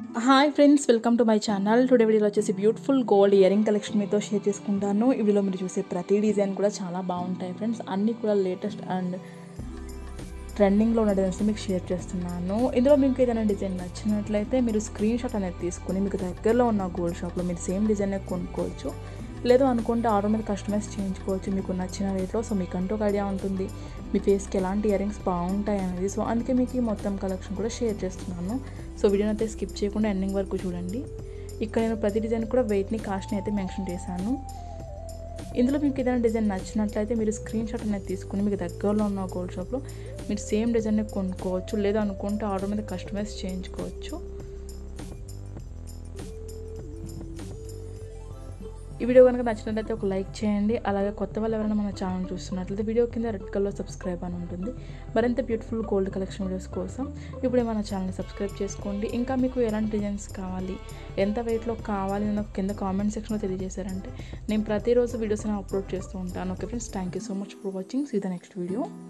hi friends welcome to my channel today వీడియోలో వచ్చేసి beautiful gold earring collection మీతో share చేసుకుంటాను ఈ వీడియోలో మీరు చూసే ప్రతి డిజైన్ కూడా చాలా బాగుంటాయి ఫ్రెండ్స్ అన్నీ కూడా లేటెస్ట్ అండ్ ట్రెండింగ్లో ఉన్న డిజైన్స్ మీకు షేర్ చేస్తున్నాను ఇందులో మీకు ఏదైనా డిజైన్ నచ్చినట్లయితే మీరు స్క్రీన్ షాట్ అనేది తీసుకుని మీకు దగ్గరలో ఉన్న గోల్డ్ షాప్లో మీరు సేమ్ డిజైన్ కొనుక్కోవచ్చు లేదు అనుకుంటే ఆర్డర్ మీద కస్టమైజ్ చేయించుకోవచ్చు మీకు నచ్చిన రేట్లో సో మీకంటూ ఒక ఐడియా ఉంటుంది మీ ఫేస్కి ఎలాంటి ఇయరింగ్స్ బాగుంటాయి అనేది సో అందుకే మీకు ఈ మొత్తం కలెక్షన్ కూడా షేర్ చేస్తున్నాను సో వీడియోని అయితే స్కిప్ చేయకుండా ఎండింగ్ వరకు చూడండి ఇక్కడ నేను ప్రతి డిజైన్ కూడా వెయిట్ని కాస్ట్ని అయితే మెన్షన్ చేశాను ఇందులో మీకు ఏదైనా డిజైన్ నచ్చినట్లయితే మీరు స్క్రీన్ షాట్ అనేది తీసుకుని మీకు దగ్గరలో ఉన్న గోల్డ్ షాప్లో మీరు సేమ్ డిజైన్ కొనుక్కోవచ్చు లేదా అనుకుంటే ఆర్డర్ మీద కస్టమైజ్ చేయించుకోవచ్చు ఈ వీడియో కనుక నచ్చినట్లయితే ఒక లైక్ చేయండి అలాగే కొత్త వాళ్ళు ఎవరైనా మన ఛానల్ చూస్తున్నట్లయితే వీడియో కింద రెడ్ కలర్ సబ్స్క్రైబ్ అని ఉంటుంది మరింత బ్యూటిఫుల్ గోల్డ్ కలెక్షన్ వీడియోస్ కోసం ఇప్పుడే మన ఛానల్ని సబ్స్క్రైబ్ చేసుకోండి ఇంకా మీకు ఎలాంటి డిజైన్స్ కావాలి ఎంత వెయిట్లో కావాలి నాకు కింద కామెంట్ సెక్షన్లో తెలియజేశారంటే నేను ప్రతిరోజు వీడియోస్ అప్లోడ్ చేస్తూ ఉంటాను okay friends thank you so much for watching see the next video